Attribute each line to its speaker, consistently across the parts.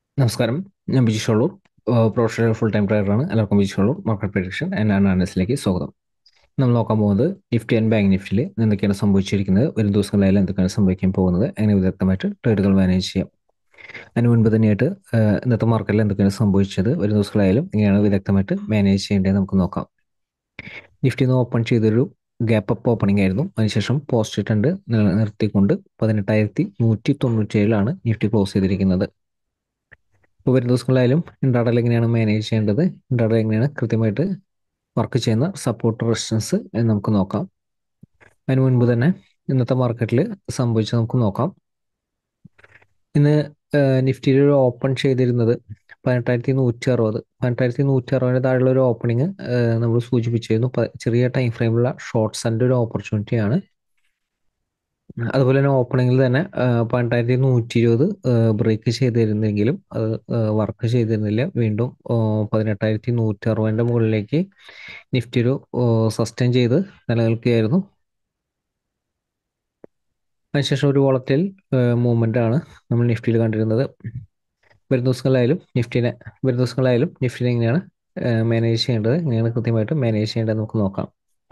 Speaker 1: നമസ്കാരം ഞാൻ Biji Sholur professional full time ട്രേഡറാണ് എല്ലാവർക്കും Biji Sholur market prediction and അനാലിസിലേക്ക് സ്വാഗതം നമ്മൾ നോക്കാൻ പോകുന്നത് നിഫ്റ്റി ആൻഡ് ബാങ്ക് നിഫ്റ്റിയിൽ എന്തൊക്കെയാണ് സംഭവിച്ചിരിക്കുന്നത് വരും ദിവസങ്ങളിലായാലും എന്തൊക്കെയാണ് സംഭവിക്കാൻ പോകുന്നത് എങ്ങനെ വിദഗ്ധമായിട്ട് ട്രേഡുകൾ മാനേജ് ചെയ്യാം അതിന് മുൻപ് തന്നെയായിട്ട് ഏഹ്, ഇന്നത്തെ മാർക്കറ്റിൽ എന്തൊക്കെയാണ് സംഭവിച്ചത് വരും ദിവസങ്ങളായാലും എങ്ങനെയാണ് വിദഗ്ധമായിട്ട് മാനേജ് ചെയ്യേണ്ടത് നമുക്ക് നോക്കാം നിഫ്റ്റി നിന്ന് ഓപ്പൺ ചെയ്തൊരു ഗ്യാപ്പ് അപ്പ് ഓപ്പണിംഗ് ആയിരുന്നു അതിനുശേഷം പോസ്റ്റ് ട്രെൻഡ് നിലനിർത്തിക്കൊണ്ട് പതിനെട്ടായിരത്തി നൂറ്റി തൊണ്ണൂറ്റേഴിലാണ് നിഫ്റ്റി ക്ലോസ് ചെയ്തിരിക്കുന്നത് ഇപ്പോൾ വരും ദിവസങ്ങളായാലും ഇൻട്രാഡൽ എങ്ങനെയാണ് മാനേജ് ചെയ്യേണ്ടത് ഇൻട്രാഡൽ എങ്ങനെയാണ് കൃത്യമായിട്ട് വർക്ക് ചെയ്യുന്ന സപ്പോർട്ട് റെസിസ്റ്റൻസ് എന്ന് നമുക്ക് നോക്കാം അതിന് മുൻപ് തന്നെ ഇന്നത്തെ മാർക്കറ്റിൽ സംഭവിച്ചത് നമുക്ക് നോക്കാം ഇന്ന് നിഫ്റ്റിയിൽ ഒരു ഓപ്പൺ ചെയ്തിരുന്നത് പതിനെട്ടായിരത്തി നൂറ്റി അറുപത് പതിനെട്ടായിരത്തി നൂറ്റി അറുപതിന് താഴെയുള്ള ഒരു ഓപ്പണിങ് നമ്മൾ സൂചിപ്പിച്ചിരുന്നു പ- ചെറിയ ടൈം ഫ്രെയിമുള്ള ഷോർട്ട്സിൻ്റെ ഒരു ഓപ്പർച്യൂണിറ്റിയാണ് അതുപോലെ തന്നെ ഓപ്പണിങ്ങിൽ തന്നെ ആ, പതിനെട്ടായിരത്തി നൂറ്റി ഇരുപത് ബ്രേക്ക് ചെയ്തിരുന്നെങ്കിലും അത് വർക്ക് ചെയ്തിരുന്നില്ല വീണ്ടും ആ, പതിനെട്ടായിരത്തി നൂറ്റി അറുപതിൻ്റെ മുകളിലേക്ക് നിഫ്റ്റി ഒരു സസ്റ്റെയിൻ ചെയ്ത് നിലനിൽക്കുകയായിരുന്നു അതിനുശേഷം ഒരു വോളറ്റൈൽ മൂവ്മെൻ്റ് ആണ് നമ്മൾ നിഫ്റ്റിയിൽ കണ്ടിരുന്നത് വരും ദിവസങ്ങളിലായാലും നിഫ്റ്റിനെ വരും ദിവസങ്ങളിലായാലും നിഫ്റ്റിനെ എങ്ങനെയാണ് മാനേജ് ചെയ്യേണ്ടത് എങ്ങനെയാണ് കൃത്യമായിട്ട് മാനേജ് ചെയ്യേണ്ടത് നമുക്ക് നോക്കാം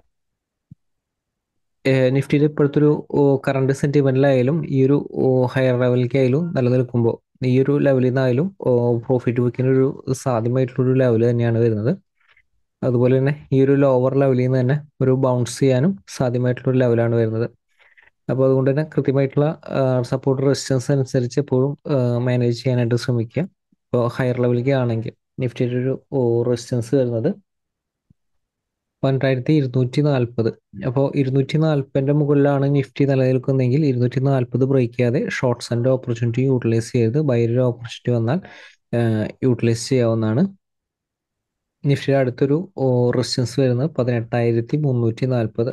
Speaker 1: നിഫ്റ്റിയിൽ ഇപ്പോഴത്തെ ഒരു കറണ്ട് സെൻറ്റിമെൻറ്റിലായാലും ഈ ഒരു ഹയർ ലെവലിലേക്കായാലും നിലനിൽക്കുമ്പോൾ ഈ ഒരു ലെവലിൽ നിന്നായാലും പ്രോഫിറ്റ് ബുക്കിന് ഒരു സാധ്യമായിട്ടുള്ളൊരു ലെവൽ തന്നെയാണ് വരുന്നത് അതുപോലെ തന്നെ ഈ ഒരു ലോവർ ലെവലിൽ നിന്ന് തന്നെ ഒരു ബൗൺസ് ചെയ്യാനും സാധ്യമായിട്ടുള്ളൊരു ലെവലാണ് വരുന്നത് അപ്പോൾ അതുകൊണ്ട് തന്നെ കൃത്യമായിട്ടുള്ള സപ്പോർട്ട് റെസിസ്റ്റൻസ് അനുസരിച്ച് എപ്പോഴും മാനേജ് ചെയ്യാനായിട്ട് ശ്രമിക്കുക ഇപ്പോൾ ഹയർ ലെവലിലേക്ക് ആണെങ്കിൽ നിഫ്റ്റിയുടെ ഒരു റെസിസ്റ്റൻസ് വരുന്നത് പന്ത്രണ്ടായിരത്തി ഇരുന്നൂറ്റി നാൽപ്പത് അപ്പോൾ ഇരുന്നൂറ്റി നാൽപ്പതിൻ്റെ മുകളിലാണ് നിഫ്റ്റി നിലനിൽക്കുന്നതെങ്കിൽ ഇരുന്നൂറ്റി നാൽപ്പത് ബ്രേക്ക് ചെയ്യാതെ ഷോർട്ട്സിൻ്റെ ഓപ്പർച്യൂണിറ്റി യൂട്ടിലൈസ് ചെയ്ത് ബൈരൊരു ഓപ്പർച്യൂണിറ്റി വന്നാൽ യൂട്ടിലൈസ് ചെയ്യാവുന്നതാണ് നിഫ്റ്റിയുടെ അടുത്തൊരു റെസിസ്റ്റൻസ് വരുന്നത് പതിനെട്ടായിരത്തി മുന്നൂറ്റി നാൽപ്പത്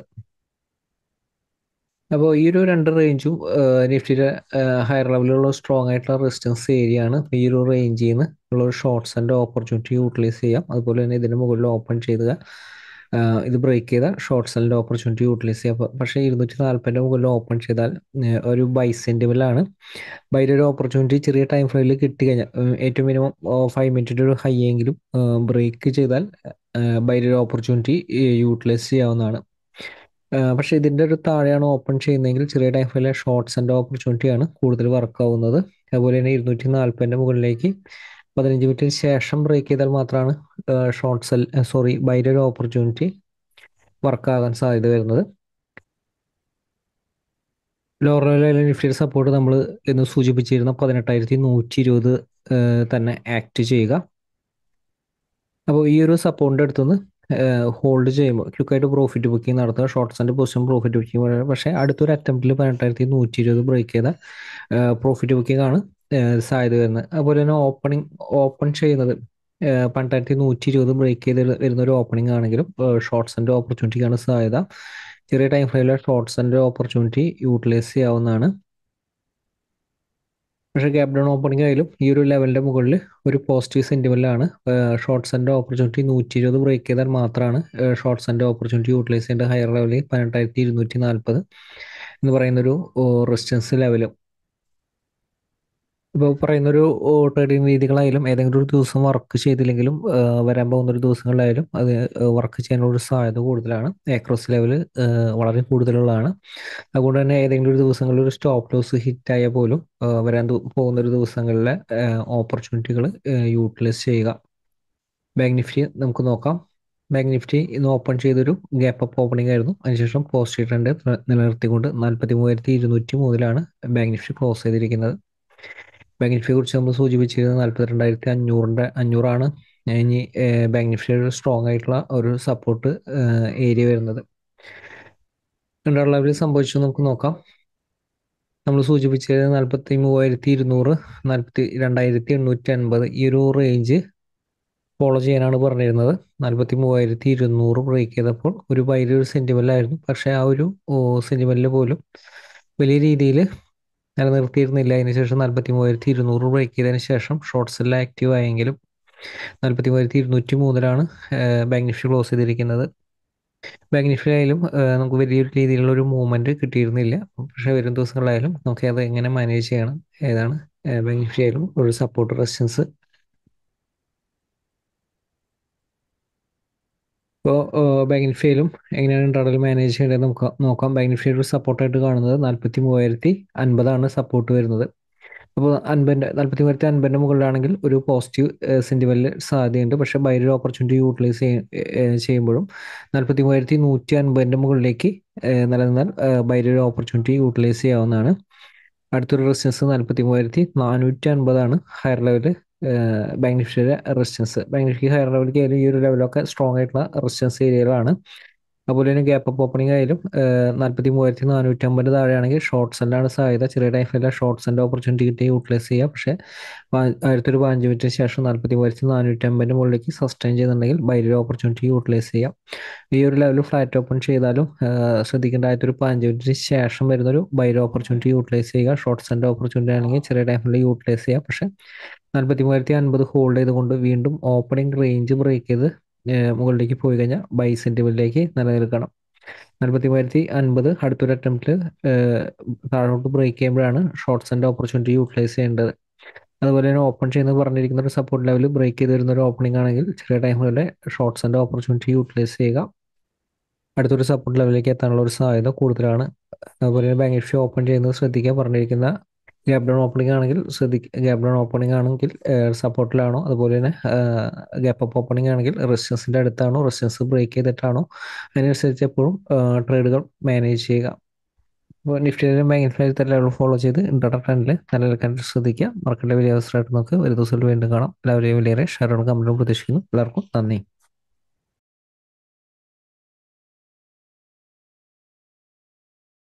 Speaker 1: അപ്പോൾ ഈ ഒരു രണ്ട് റേഞ്ചും നിഫ്റ്റിയുടെ ഹയർ ലെവലിലുള്ള സ്ട്രോങ് ആയിട്ടുള്ള റെസിസ്റ്റൻസ് ഏരിയ ആണ് ഈ ഒരു റേഞ്ചിൽ നിന്ന് ഉള്ള ഒരു ഷോർട്ട്സിൻ്റെ ഓപ്പർച്യൂണിറ്റി യൂട്ടിലൈസ് ചെയ്യാം അതുപോലെ തന്നെ ഇതിന് മുകളിൽ ഓപ്പൺ ചെയ്തുക ആ, ഇത് ബ്രേക്ക് ചെയ്ത ഷോർട്ട് സെല്ലിൻ്റെ ഓപ്പർച്യൂണിറ്റി യൂട്ടിലൈസ് ചെയ്യാം അപ്പോൾ പക്ഷേ ഇരുന്നൂറ്റി നാൽപ്പതിൻ്റെ മുകളിൽ ഓപ്പൺ ചെയ്താൽ ഏ, ഒരു ബൈ സെൻറ്റിമെൻ്റാണ് ബൈയുടെ ഒരു ഓപ്പർച്യൂണിറ്റി ചെറിയ ടൈം ഫ്രെയിമിൽ കിട്ടിക്കഴിഞ്ഞാൽ ഉം, ഏറ്റവും മിനിമം ഫൈവ് മിനിറ്റിൻ്റെ ഒരു ഹൈ എങ്കിലും ബ്രേക്ക് ചെയ്താൽ ബൈയുടെ ഒരു ഓപ്പർച്യൂണിറ്റി യൂട്ടിലൈസ് ചെയ്യാവുന്നതാണ് ആ, പക്ഷേ ഇതിൻ്റെ ഒരു താഴെയാണ് ഓപ്പൺ ചെയ്യുന്നതെങ്കിൽ ചെറിയ ടൈം ഫ്രെയിമിലെ ഷോർട്ട്സിൻ്റെ ഓപ്പർച്യൂണിറ്റിയാണ് കൂടുതൽ വർക്ക് ആവുന്നത് അതുപോലെ തന്നെ ഇരുന്നൂറ്റി നാൽപ്പതിൻ്റെ മുകളിലേക്ക് പതിനഞ്ച് മിനിറ്റിന് ശേഷം ബ്രേക്ക് ചെയ്താൽ മാത്രമാണ് ഷോർട്ട് സെൽ സോറി ബൈയുടെ ഒരു ഓപ്പർച്യൂണിറ്റി വർക്കാകാൻ സാധ്യത വരുന്നത് ലോവർ ലെവലിലെ നിഫ്റ്റിയുടെ സപ്പോർട്ട് നമ്മൾ ഇന്ന് സൂചിപ്പിച്ചിരുന്ന പതിനെട്ടായിരത്തി നൂറ്റി ഇരുപത് തന്നെ ആക്ട് ചെയ്യുക അപ്പോൾ ഈ ഒരു സപ്പോർട്ടിൻ്റെ അടുത്തുനിന്ന് ഹോൾഡ് ചെയ്യുമ്പോൾ ക്വിക്കായിട്ട് പ്രോഫിറ്റ് ബുക്കിംഗ് നടത്തുക ഷോർട്ട്സിൻ്റെ പൊസിഷൻ പ്രോഫിറ്റ് ബുക്കിംഗ് പക്ഷേ അടുത്തൊരു അറ്റംപ്റ്റിൽ പതിനെട്ടായിരത്തി നൂറ്റി ഇരുപത് ബ്രേക്ക് ചെയ്ത പ്രോഫിറ്റ് ബുക്കിംഗ് ആണ് ഏഹ് സാധ്യത വരുന്നത് അതുപോലെ തന്നെ ഓപ്പണിംഗ് ഓപ്പൺ ചെയ്യുന്നത് ഏഹ് പന്ത്രണ്ടായിരത്തി നൂറ്റി ഇരുപത് ബ്രേക്ക് ചെയ്ത് വരുന്ന ഒരു ഓപ്പണിംഗ് ആണെങ്കിലും ഷോർട്ട്സിൻ്റെ ഓപ്പർച്യൂണിറ്റിക്കാണ് സാധ്യത ചെറിയ ടൈം ഫ്രെയിമിലെ ഷോർട്ട്സിൻ്റെ ഓപ്പർച്യൂണിറ്റി യൂട്ടിലൈസ് ചെയ്യാവുന്നതാണ് പക്ഷേ ഗ്യാപ് ഡൗൺ ഓപ്പണിംഗ് ആയാലും ഈ ഒരു ലെവലിൻ്റെ മുകളിൽ ഒരു പോസിറ്റീവ് സെൻറ്റിമെൻ്റാണ് ഷോർട്ട്സിൻ്റെ ഓപ്പർച്യൂണിറ്റി നൂറ്റി ഇരുപത് ബ്രേക്ക് ചെയ്താൽ മാത്രമാണ് ഷോർട്ട്സിൻ്റെ ഓപ്പർച്യൂണിറ്റി യൂട്ടിലൈസ് ചെയ്യേണ്ട ഹയർ ലെവലിൽ പതിനെട്ടായിരത്തി ഇരുന്നൂറ്റി നാൽപ്പത് എന്ന് പറയുന്നൊരു റെസിസ്റ്റൻസ് ലെവലും ഇപ്പോൾ പറയുന്നൊരു ട്രേഡിംഗ് രീതികളായാലും ഏതെങ്കിലും ഒരു ദിവസം വർക്ക് ചെയ്തില്ലെങ്കിലും ആ, വരാൻ പോകുന്ന ഒരു ദിവസങ്ങളിലായാലും അത് വർക്ക് ചെയ്യാനുള്ള ഒരു സാധ്യത കൂടുതലാണ് ആക്രോസ് ലെവൽ വളരെ കൂടുതലുള്ളതാണ് അതുകൊണ്ട് തന്നെ ഏതെങ്കിലും ഒരു ദിവസങ്ങളിൽ ഒരു സ്റ്റോപ്പ് ലോസ് ഹിറ്റ് ആയാൽ പോലും ആ, വരാൻ ദു- പോകുന്ന ഒരു ദിവസങ്ങളിലെ ഓപ്പർച്യൂണിറ്റികൾ യൂട്ടിലൈസ് ചെയ്യുക ബാങ്ക് നിഫ്റ്റി നമുക്ക് നോക്കാം ബാങ്ക് നിഫ്റ്റി ഇന്ന് ഓപ്പൺ ചെയ്തൊരു ഗ്യാപ്പ് അപ്പ് ഓപ്പണിംഗ് ആയിരുന്നു അതിനുശേഷം പോസിറ്റീവ് ട്രെൻഡ് നിലനിർത്തിക്കൊണ്ട് നാൽപ്പത്തി മൂവായിരത്തി ഇരുന്നൂറ്റി മൂന്നിലാണ് ബാങ്ക് നിഫ്റ്റി ക്ലോസ് ചെയ്തിരിക്കുന്നത് ബാങ്ക് നിഫ്റ്റിയെ കുറിച്ച് നമ്മൾ സൂചിപ്പിച്ചിരുന്നത് നാൽപ്പത്തിരണ്ടായിരത്തി അഞ്ഞൂറിൻ്റെ അഞ്ഞൂറാണ് ഇനി ഏഹ്, ബാങ്ക് നിഫ്റ്റിയുടെ ഒരു സ്ട്രോങ് ആയിട്ടുള്ള ഒരു സപ്പോർട്ട് ഏരിയ വരുന്നത് രണ്ടാം ലെവലിൽ സംഭവിച്ചു നമുക്ക് നോക്കാം നമ്മൾ സൂചിപ്പിച്ചത് നാൽപ്പത്തി മൂവായിരത്തി ഇരുന്നൂറ് നാൽപ്പത്തി രണ്ടായിരത്തി എണ്ണൂറ്റി അൻപത് ഈ ഒരു റേഞ്ച് ഫോളോ ചെയ്യാനാണ് പറഞ്ഞിരുന്നത് നാൽപ്പത്തി മൂവായിരത്തി ഇരുന്നൂറ് ബ്രേക്ക് ചെയ്തപ്പോൾ ഒരു ഭയങ്കര ഒരു സെൻറ്റിമെൻ്റായിരുന്നു പക്ഷേ ആ ഒരു സെൻറ്റിമെൻറ്റിൽ പോലും വലിയ രീതിയിൽ നിലനിർത്തിയിരുന്നില്ല അതിനുശേഷം നാൽപ്പത്തി മൂവായിരത്തി ഇരുന്നൂറ് ബ്രേക്ക് ചെയ്തതിന് ശേഷം ഷോർട്ട് സെല്ലിൽ ആക്റ്റീവ് ആയെങ്കിലും നാൽപ്പത്തി മൂവായിരത്തി ഇരുന്നൂറ്റി മൂന്നിലാണ് ബാങ്ക് നിഫ്റ്റി ക്ലോസ് ചെയ്തിരിക്കുന്നത് ബാങ്ക് നിഫ്റ്റിയിലായാലും ഏഹ്, നമുക്ക് വലിയൊരു രീതിയിലുള്ള ഒരു മൂവ്മെൻറ്റ് കിട്ടിയിരുന്നില്ല പക്ഷേ വരും ദിവസങ്ങളിലായാലും നമുക്ക് അത് എങ്ങനെ മാനേജ് ചെയ്യണം ഏതാണ് ബാങ്ക് നിഫ്റ്റി ആയാലും ഒരു സപ്പോർട്ട് റെസിസ്റ്റൻസ് ഇപ്പോൾ ബാങ്ക് നിഫ്റ്റിയിലും എങ്ങനെയാണ് ഇൻട്രാഡേയിൽ മാനേജ് ചെയ്യേണ്ടത് നമുക്ക് നോക്കാം ബാങ്ക് നിഫ്റ്റിയുടെ ഒരു സപ്പോർട്ടായിട്ട് കാണുന്നത് നാൽപ്പത്തി മൂവായിരത്തി അൻപതാണ് സപ്പോർട്ട് വരുന്നത് അപ്പോൾ അൻപതിൻ്റെ നാൽപ്പത്തി മൂവായിരത്തി അൻപതിൻ്റെ മുകളിലാണെങ്കിൽ ഒരു പോസിറ്റീവ് സെൻറ്റിമെൻറ്റിൽ സാധ്യതയുണ്ട് പക്ഷേ ബൈരൊരു ഓപ്പർച്യൂണിറ്റി യൂട്ടിലൈസ് ചെയ്യുമ്പോഴും നാൽപ്പത്തി മൂവായിരത്തി നൂറ്റി അൻപതിൻ്റെ മുകളിലേക്ക് നിലനിന്നാൽ ബൈരൊരു ഓപ്പർച്യൂണിറ്റി യൂട്ടിലൈസ് ചെയ്യാവുന്നതാണ് അടുത്തൊരു റെസിസ്റ്റൻസ് നാൽപ്പത്തി മൂവായിരത്തി നാനൂറ്റി അൻപതാണ് ഹയർ ലെവൽ ബാങ്ക് നിഫ്റ്റിയുടെ റെസിസ്റ്റൻസ് ബാങ്ക് നിഫ്റ്റി ഹയർ ലെവലിലേക്ക് ആയാലും ഈ ഒരു ലെവലൊക്കെ സ്ട്രോങ് ആയിട്ടുള്ള റെസിസ്റ്റൻസ് ഏരിയകളാണ് അതുപോലെ തന്നെ ഗ്യാപ്പ് അപ്പ് ഓപ്പണിംഗ് ആയാലും നാൽപ്പത്തി മൂവായിരത്തി നാനൂറ്റി അമ്പത് താഴെയാണെങ്കിൽ ഷോർട്ട് സെല്ലാണ് സാധ്യത ചെറിയ ടൈമിലെ ഷോർട്ട് സെല്ലിൻ്റെ ഓപ്പർച്യൂണിറ്റി കിട്ടി യൂട്ടിലൈസ് ചെയ്യുക പക്ഷേ ആയിരത്തി പതിനഞ്ച് മിനിറ്റിന് ശേഷം നാൽപ്പത്തി മൂവായിരത്തി നാനൂറ്റി അമ്പതിന് മുകളിലേക്ക് സസ്റ്റെയിൻ ചെയ്യുന്നുണ്ടെങ്കിൽ ബൈരൊരു ഓപ്പർച്യൂണിറ്റി യൂട്ടിലൈസ് ചെയ്യാം ഈ ഒരു ലെവൽ ഫ്ലാറ്റ് ഓപ്പൺ ചെയ്താലും ശ്രദ്ധിക്കേണ്ട ആയിരത്തി പതിനഞ്ച് മിനിറ്റിന് ശേഷം വരുന്നൊരു ബൈരോ ഓപ്പർച്യൂണിറ്റി യൂട്ടിലൈസ് ചെയ്യുക ഷോർട്ട് സെല്ലിൻ്റെ ഓപ്പർച്യൂണിറ്റി ആണെങ്കിൽ ചെറിയ ടൈമിൽ യൂട്ടിലൈസ് ചെയ്യുക പക്ഷേ നാൽപ്പത്തി മൂവായിരത്തി അൻപത് ഹോൾഡ് ചെയ്തുകൊണ്ട് വീണ്ടും ഓപ്പണിംഗ് റേഞ്ച് ബ്രേക്ക് ചെയ്ത് മുകളിലേക്ക് പോയി കഴിഞ്ഞാൽ ബൈ സെൻറ്റിമെൻറ്റിലേക്ക് നിലനിൽക്കണം നാൽപ്പത്തി മൂവായിരത്തി അൻപത് അടുത്തൊരു അറ്റംപ്റ്റിൽ താഴോട്ട് ബ്രേക്ക് ചെയ്യുമ്പോഴാണ് ഷോർട്ട് സെൻ്റെ ഓപ്പർച്യൂണിറ്റി യൂട്ടിലൈസ് ചെയ്യേണ്ടത് അതുപോലെ തന്നെ ഓപ്പൺ ചെയ്യുന്നത് പറഞ്ഞിരിക്കുന്ന ഒരു സപ്പോർട്ട് ലെവൽ ബ്രേക്ക് ചെയ്ത് വരുന്ന ഒരു ഓപ്പണിംഗ് ആണെങ്കിൽ ചെറിയ ടൈമിലെ ഷോർട്ട് സെൻ്റെ ഓപ്പർച്യൂണിറ്റി യൂട്ടിലൈസ് ചെയ്യുക അടുത്തൊരു സപ്പോർട്ട് ലെവലിലേക്ക് എത്താനുള്ള ഒരു സാധ്യത കൂടുതലാണ് അതുപോലെ തന്നെ ബാങ്ക് നിഫ്റ്റി ഓപ്പൺ ചെയ്യുന്നത് ശ്രദ്ധിക്കുക പറഞ്ഞിരിക്കുന്ന ഗ്യാപ് ഡൗൺ ഓപ്പണിംഗ് ആണെങ്കിൽ ശ്രദ്ധിക്കുക ഗ്യാപ് ഡൗൺ ഓപ്പണിംഗ് ആണെങ്കിൽ സപ്പോർട്ടിലാണോ അതുപോലെ തന്നെ ഗ്യാപ്പ് അപ്പ് ഓപ്പണിംഗ് ആണെങ്കിൽ റെസിസ്റ്റൻസിൻ്റെ അടുത്താണോ റെസിസ്റ്റൻസ് ബ്രേക്ക് ചെയ്തിട്ടാണോ അതിനനുസരിച്ച് എപ്പോഴും ട്രേഡുകൾ മാനേജ് ചെയ്യുക അപ്പോൾ നിഫ്റ്റിയിലും ബാങ്ക് നിഫ്റ്റി ലെവൽ ഫോളോ ചെയ്ത് ഇൻട്രാ ട്രെൻഡിൽ നിലനിൽക്കാൻ ശ്രദ്ധിക്കുക മാർക്കറ്റിലെ വലിയ അവസരമായിട്ട് നമുക്ക് ഒരു ദിവസം വീണ്ടും കാണാം എല്ലാവരെയും വലിയേറെ ഷെയറുകളും കമ്പനികളും പ്രതീക്ഷിക്കുന്നു എല്ലാവർക്കും നന്ദി